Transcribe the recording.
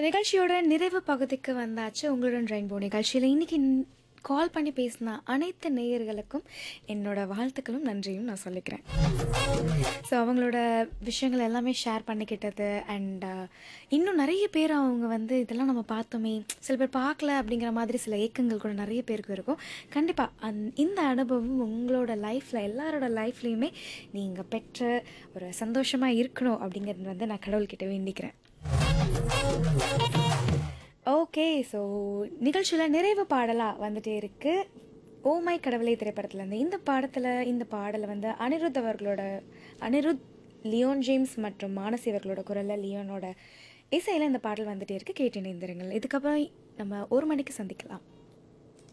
நிகழ்ச்சியோட நிறைவு பகுதிக்கு வந்தாச்சு உங்களுடன் ரெயின்போ நிகழ்ச்சியில் இன்னைக்கு கால் பண்ணி பேசின அனைத்து நேயர்களுக்கும் என்னோட வாழ்த்துக்களும் நன்றியும் நான் சொல்லிக்கிறேன் ஸோ அவங்களோட விஷயங்கள் எல்லாமே ஷேர் பண்ணிக்கிட்டது அண்ட் இன்னும் நிறைய பேர் அவங்க வந்து இதெல்லாம் நம்ம பார்த்தோமே சில பேர் பார்க்கல அப்படிங்கிற மாதிரி சில ஏக்கங்கள் கூட நிறைய பேருக்கு இருக்கும் கண்டிப்பாக அந் இந்த அனுபவம் உங்களோட லைஃப்பில் எல்லாரோட லைஃப்லேயுமே நீங்கள் பெற்ற ஒரு சந்தோஷமாக இருக்கணும் அப்படிங்கிறது வந்து நான் கடவுள்கிட்ட வேண்டிக்கிறேன் ஓகே ஸோ நிகழ்ச்சியில் நிறைவு பாடலாக வந்துட்டே இருக்கு ஓமை கடவுளை திரைப்படத்துலேருந்து இந்த பாடத்தில் இந்த பாடலை வந்து அனிருத் அவர்களோட அனிருத் லியோன் ஜேம்ஸ் மற்றும் மானசி அவர்களோட குரலில் லியோனோட இசையில் இந்த பாடல் வந்துட்டே இருக்கு கேட்டு இணைந்திருங்கள் இதுக்கப்புறம் நம்ம ஒரு மணிக்கு சந்திக்கலாம்